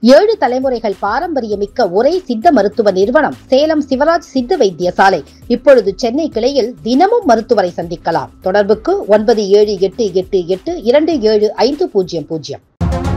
ஏழு தலைமுறைகள் பாரம்பரியமிக்க ஒரே சித்த மருத்துவ நிறுவனம் சேலம் சிவராஜ் சித்த வைத்தியசாலை இப்பொழுது சென்னை கிளையில் தினமும் மருத்துவரை சந்திக்கலாம் தொடர்புக்கு ஒன்பது ஏழு எட்டு எட்டு எட்டு இரண்டு ஏழு ஐந்து பூஜ்ஜியம் பூஜ்ஜியம்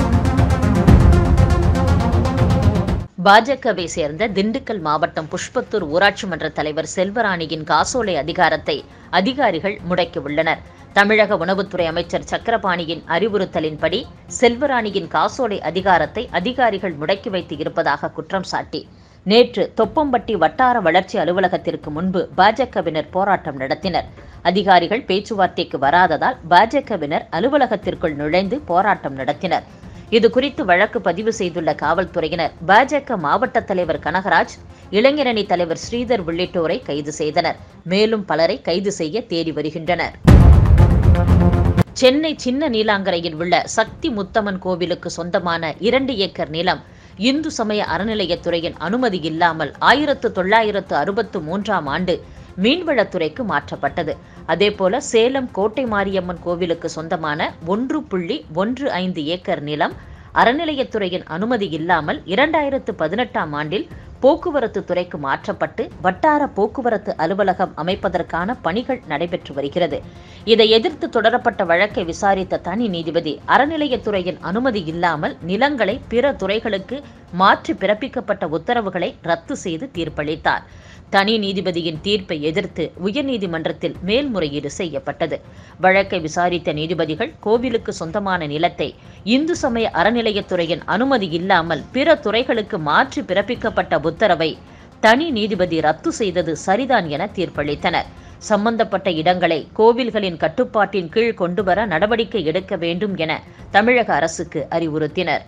பாஜகவை சேர்ந்த திண்டுக்கல் மாவட்டம் புஷ்பத்தூர் ஊராட்சி மன்ற தலைவர் செல்வராணியின் காசோலை அதிகாரத்தை அதிகாரிகள் முடக்கியுள்ளனர் தமிழக உணவுத்துறை அமைச்சர் சக்கரபாணியின் அறிவுறுத்தலின்படி செல்வராணியின் காசோலை அதிகாரத்தை அதிகாரிகள் முடக்கி வைத்து இருப்பதாக குற்றம் சாட்டி நேற்று தொப்பம்பட்டி வட்டார வளர்ச்சி அலுவலகத்திற்கு முன்பு பாஜகவினர் போராட்டம் நடத்தினர் அதிகாரிகள் பேச்சுவார்த்தைக்கு வராததால் பாஜகவினர் அலுவலகத்திற்குள் நுழைந்து போராட்டம் நடத்தினர் இது குறித்து வழக்கு பதிவு செய்துள்ள காவல்துறையினர் பாஜக மாவட்ட தலைவர் கனகராஜ் இளைஞரணி தலைவர் ஸ்ரீதர் உள்ளிட்டோரை கைது செய்தனர் மேலும் பலரை கைது செய்ய தேடி வருகின்றனர் சென்னை சின்ன நீலாங்கரையில் உள்ள சக்தி முத்தம்மன் கோவிலுக்கு சொந்தமான இரண்டு ஏக்கர் நிலம் இந்து சமய அறநிலையத்துறையின் அனுமதி இல்லாமல் ஆயிரத்து தொள்ளாயிரத்து அறுபத்து மூன்றாம் ஆண்டு மீன்வளத்துறைக்கு மாற்றப்பட்டது அதேபோல சேலம் கோட்டை மாரியம்மன் கோவிலுக்கு சொந்தமான ஒன்று புள்ளி ஒன்று ஐந்து ஏக்கர் நிலம் அறநிலையத்துறையின் அனுமதி இல்லாமல் இரண்டாயிரத்து பதினெட்டாம் ஆண்டில் போக்குவரத்து துறைக்கு மாற்றப்பட்டு வட்டார போக்குவரத்து அலுவலகம் அமைப்பதற்கான பணிகள் நடைபெற்று வருகிறது இதை எதிர்த்து தொடரப்பட்ட வழக்கை விசாரித்த தனி நீதிபதி அறநிலையத்துறையின் அனுமதி இல்லாமல் நிலங்களை பிற துறைகளுக்கு மாற்றி பிறப்பிக்கப்பட்ட உத்தரவுகளை ரத்து செய்து தீர்ப்பளித்தார் தனி நீதிபதியின் தீர்ப்பை எதிர்த்து உயர்நீதிமன்றத்தில் மேல்முறையீடு செய்யப்பட்டது வழக்கை விசாரித்த நீதிபதிகள் கோவிலுக்கு சொந்தமான நிலத்தை இந்து சமய அறநிலையத்துறையின் அனுமதி இல்லாமல் பிற துறைகளுக்கு மாற்றி பிறப்பிக்கப்பட்ட உத்தரவை தனி நீதிபதி ரத்து செய்தது சரிதான் என தீர்ப்பளித்தனர் சம்பந்தப்பட்ட இடங்களை கோவில்களின் கட்டுப்பாட்டின் கீழ் கொண்டுவர நடவடிக்கை எடுக்க வேண்டும் என தமிழக அரசுக்கு அறிவுறுத்தினர்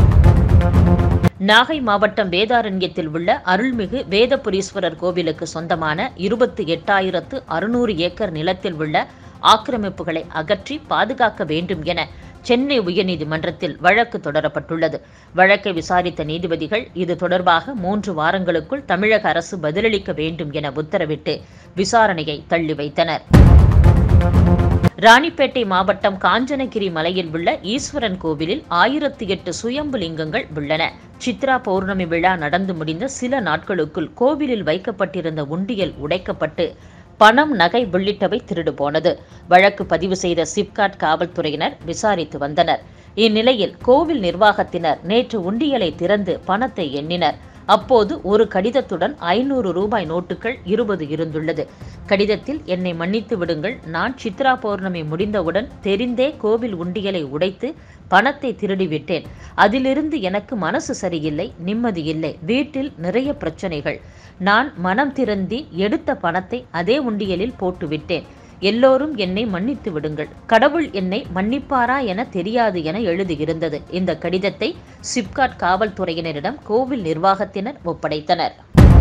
நாகை மாவட்டம் வேதாரண்யத்தில் உள்ள அருள்மிகு வேதபுரீஸ்வரர் கோவிலுக்கு சொந்தமான இருபத்தி எட்டாயிரத்து அறுநூறு ஏக்கர் நிலத்தில் உள்ள ஆக்கிரமிப்புகளை அகற்றி பாதுகாக்க வேண்டும் என சென்னை உயர்நீதிமன்றத்தில் வழக்கு தொடரப்பட்டுள்ளது வழக்கை விசாரித்த நீதிபதிகள் இது தொடர்பாக மூன்று வாரங்களுக்குள் தமிழக அரசு பதிலளிக்க வேண்டும் என உத்தரவிட்டு விசாரணையை தள்ளி வைத்தனர் ராணிப்பேட்டை மாவட்டம் காஞ்சனகிரி மலையில் உள்ள ஈஸ்வரன் கோவிலில் ஆயிரத்தி எட்டு சுயம்பு லிங்கங்கள் உள்ளன சித்ரா பௌர்ணமி விழா நடந்து முடிந்த சில நாட்களுக்குள் கோவிலில் வைக்கப்பட்டிருந்த உண்டியல் உடைக்கப்பட்டு பணம் நகை உள்ளிட்டவை திருடு போனது வழக்கு பதிவு செய்த சிப்காட் காவல்துறையினர் விசாரித்து வந்தனர் இந்நிலையில் கோவில் நிர்வாகத்தினர் நேற்று உண்டியலை திறந்து பணத்தை எண்ணினர் அப்போது ஒரு கடிதத்துடன் ஐநூறு ரூபாய் நோட்டுகள் இருபது இருந்துள்ளது கடிதத்தில் என்னை மன்னித்து விடுங்கள் நான் சித்ரா பௌர்ணமி முடிந்தவுடன் தெரிந்தே கோவில் உண்டியலை உடைத்து பணத்தை திருடிவிட்டேன் அதிலிருந்து எனக்கு மனசு சரியில்லை நிம்மதி இல்லை வீட்டில் நிறைய பிரச்சனைகள் நான் மனம் திறந்தி எடுத்த பணத்தை அதே உண்டியலில் போட்டுவிட்டேன் எல்லோரும் என்னை மன்னித்து விடுங்கள் கடவுள் என்னை மன்னிப்பாரா என தெரியாது என எழுதியிருந்தது இந்த கடிதத்தை சிப்காட் காவல்துறையினரிடம் கோவில் நிர்வாகத்தினர் ஒப்படைத்தனர்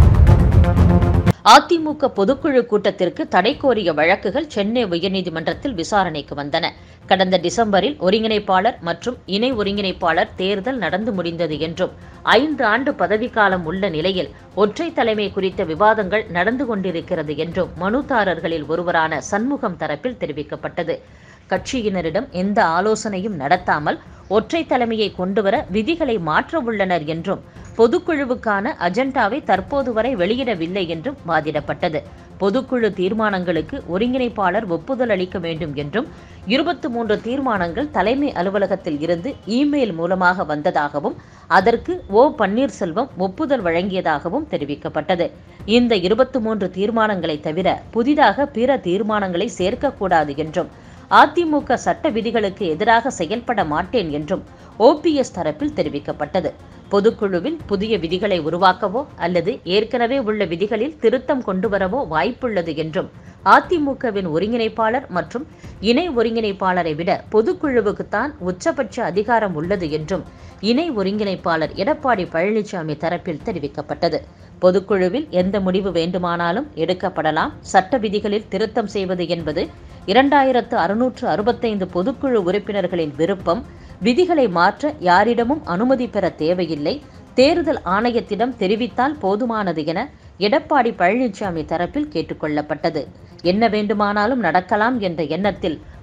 அதிமுக பொதுக்குழு கூட்டத்திற்கு தடை கோரிய வழக்குகள் சென்னை உயர்நீதிமன்றத்தில் விசாரணைக்கு வந்தன கடந்த டிசம்பரில் ஒருங்கிணைப்பாளர் மற்றும் இணை ஒருங்கிணைப்பாளர் தேர்தல் நடந்து முடிந்தது என்றும் ஐந்து ஆண்டு பதவிக்காலம் உள்ள நிலையில் ஒற்றை தலைமை குறித்த விவாதங்கள் நடந்து கொண்டிருக்கிறது என்றும் மனுதாரர்களில் ஒருவரான சண்முகம் தரப்பில் தெரிவிக்கப்பட்டது கட்சியினரிடம் எந்த ஆலோசனையும் நடத்தாமல் ஒற்றை தலைமையை கொண்டுவர விதிகளை மாற்ற உள்ளனர் என்றும் பொதுக்குழுவுக்கான அஜெண்டாவை தற்போது வரை வெளியிடவில்லை என்றும் வாதிடப்பட்டது பொதுக்குழு தீர்மானங்களுக்கு ஒருங்கிணைப்பாளர் ஒப்புதல் அளிக்க வேண்டும் என்றும் இருபத்தி மூன்று தீர்மானங்கள் தலைமை அலுவலகத்தில் இருந்து இமெயில் மூலமாக வந்ததாகவும் அதற்கு ஓ பன்னீர்செல்வம் ஒப்புதல் வழங்கியதாகவும் தெரிவிக்கப்பட்டது இந்த இருபத்தி மூன்று தீர்மானங்களை தவிர புதிதாக பிற தீர்மானங்களை சேர்க்கக்கூடாது என்றும் அதிமுக சட்ட விதிகளுக்கு எதிராக செயல்பட மாட்டேன் என்றும் ஓபிஎஸ் தரப்பில் தெரிவிக்கப்பட்டது பொதுக்குழுவில் புதிய விதிகளை உருவாக்கவோ அல்லது ஏற்கனவே உள்ள விதிகளில் திருத்தம் கொண்டுவரவோ வாய்ப்புள்ளது என்றும் அதிமுகவின் ஒருங்கிணைப்பாளர் மற்றும் இணை ஒருங்கிணைப்பாளரை விட பொதுக்குழுவுக்குத்தான் உச்சபட்ச அதிகாரம் உள்ளது என்றும் இணை ஒருங்கிணைப்பாளர் எடப்பாடி பழனிசாமி தரப்பில் தெரிவிக்கப்பட்டது பொதுக்குழுவில் எந்த முடிவு வேண்டுமானாலும் எடுக்கப்படலாம் சட்ட விதிகளில் திருத்தம் செய்வது என்பது இரண்டாயிரத்து அறுநூற்று அறுபத்தைந்து பொதுக்குழு உறுப்பினர்களின் விருப்பம் விதிகளை மாற்ற யாரிடமும் அனுமதி பெற தேவையில்லை தேர்தல் ஆணையத்திடம் தெரிவித்தால் போதுமானது என எடப்பாடி பழனிசாமி தரப்பில் கேட்டுக்கொள்ளப்பட்டது என்ன வேண்டுமானாலும் நடக்கலாம் என்ற எண்ணத்தில்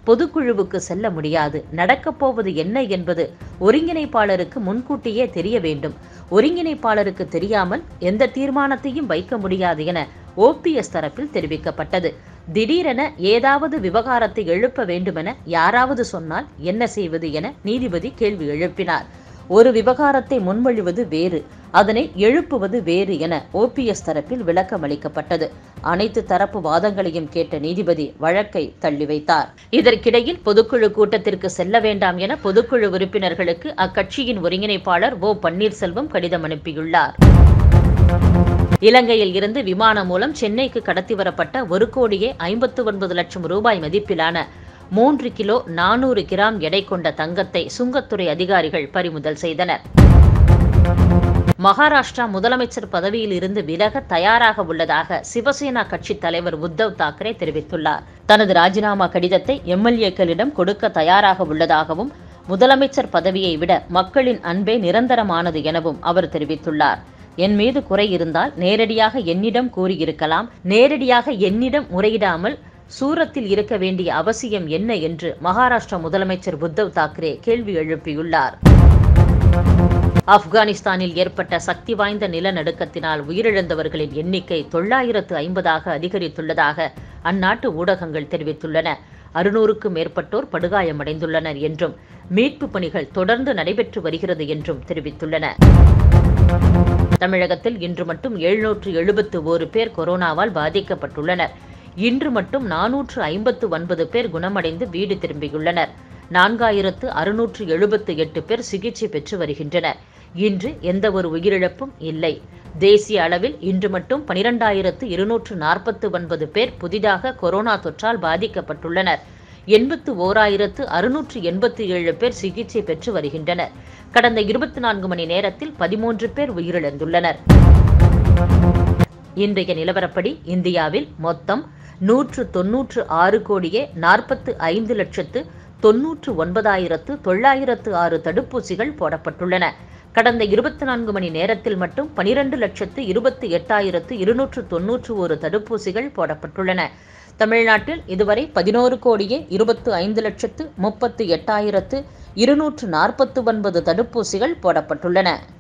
பொதுக்குழுவுக்கு செல்ல முடியாது நடக்கப் போவது என்ன என்பது ஒருங்கிணைப்பாளருக்கு முன்கூட்டியே தெரிய வேண்டும் ஒருங்கிணைப்பாளருக்கு தெரியாமல் எந்த தீர்மானத்தையும் வைக்க முடியாது என ஓபிஎஸ் தரப்பில் தெரிவிக்கப்பட்டது திடீரென ஏதாவது விவகாரத்தை எழுப்ப வேண்டுமென யாராவது சொன்னால் என்ன செய்வது என நீதிபதி கேள்வி எழுப்பினார் ஒரு விவகாரத்தை முன்மொழிவது வேறு அதனை எழுப்புவது வேறு என ஓபிஎஸ் தரப்பில் விளக்கம் அளிக்கப்பட்டது அனைத்து தரப்பு வாதங்களையும் கேட்ட நீதிபதி வழக்கை தள்ளி வைத்தார் இதற்கிடையில் பொதுக்குழு கூட்டத்திற்கு செல்ல வேண்டாம் என பொதுக்குழு உறுப்பினர்களுக்கு அக்கட்சியின் ஒருங்கிணைப்பாளர் ஓ பன்னீர்செல்வம் கடிதம் அனுப்பியுள்ளார் இலங்கையில் இருந்து விமானம் மூலம் சென்னைக்கு கடத்தி வரப்பட்ட ஒரு கோடியே ஐம்பத்து ஒன்பது லட்சம் ரூபாய் மதிப்பிலான மூன்று கிலோ நானூறு கிராம் எடை கொண்ட தங்கத்தை சுங்கத்துறை அதிகாரிகள் பறிமுதல் செய்தனர் மகாராஷ்டிரா முதலமைச்சர் பதவியில் இருந்து விலக தயாராக உள்ளதாக சிவசேனா கட்சி தலைவர் உத்தவ் தாக்கரே தெரிவித்துள்ளார் தனது ராஜினாமா கடிதத்தை எம்எல்ஏக்களிடம் கொடுக்க தயாராக உள்ளதாகவும் முதலமைச்சர் பதவியை விட மக்களின் அன்பே நிரந்தரமானது எனவும் அவர் தெரிவித்துள்ளார் என் மீது குறை இருந்தால் நேரடியாக என்னிடம் கூறியிருக்கலாம் நேரடியாக என்னிடம் முறையிடாமல் சூரத்தில் இருக்க வேண்டிய அவசியம் என்ன என்று மகாராஷ்டிரா முதலமைச்சர் உத்தவ் தாக்கரே கேள்வி எழுப்பியுள்ளார் ஆப்கானிஸ்தானில் ஏற்பட்ட சக்தி வாய்ந்த நிலநடுக்கத்தினால் உயிரிழந்தவர்களின் எண்ணிக்கை தொள்ளாயிரத்து ஐம்பதாக அதிகரித்துள்ளதாக அந்நாட்டு ஊடகங்கள் தெரிவித்துள்ளன அறுநூறுக்கும் மேற்பட்டோர் படுகாயமடைந்துள்ளனர் என்றும் மீட்பு பணிகள் தொடர்ந்து நடைபெற்று வருகிறது என்றும் தெரிவித்துள்ளன தமிழகத்தில் இன்று மட்டும் எழுநூற்று எழுபத்து ஓரு பேர் கொரோனாவால் பாதிக்கப்பட்டுள்ளனர் இன்று மட்டும் நானூற்று ஐம்பத்து ஒன்பது பேர் குணமடைந்து வீடு திரும்பியுள்ளனர் நான்காயிரத்து அறுநூற்று எழுபத்து எட்டு பேர் சிகிச்சை பெற்று வருகின்றனர் இன்று எந்த ஒரு உயிரிழப்பும் இல்லை தேசிய அளவில் இன்று மட்டும் பனிரெண்டாயிரத்து இருநூற்று நாற்பத்து ஒன்பது பேர் புதிதாக கொரோனா தொற்றால் பாதிக்கப்பட்டுள்ளனர் எண்பத்து ஓராயிரத்து அறுநூற்று எண்பத்தி ஏழு பேர் சிகிச்சை பெற்று வருகின்றனர் கடந்த இருபத்தி நான்கு மணி நேரத்தில் பதிமூன்று பேர் உயிரிழந்துள்ளனர் இன்றைய நிலவரப்படி இந்தியாவில் மொத்தம் நூற்று தொன்னூற்று ஆறு கோடியே நாற்பத்து ஐந்து லட்சத்து தொன்னூற்று ஒன்பதாயிரத்து தொள்ளாயிரத்து ஆறு தடுப்பூசிகள் போடப்பட்டுள்ளன கடந்த இருபத்தி நான்கு மணி நேரத்தில் மட்டும் பனிரெண்டு லட்சத்து இருபத்தி எட்டாயிரத்து இருநூற்று தொன்னூற்று ஒரு தடுப்பூசிகள் போடப்பட்டுள்ளன தமிழ்நாட்டில் இதுவரை பதினோரு கோடியே இருபத்து ஐந்து லட்சத்து முப்பத்து எட்டாயிரத்து இருநூற்று நாற்பத்து ஒன்பது தடுப்பூசிகள் போடப்பட்டுள்ளன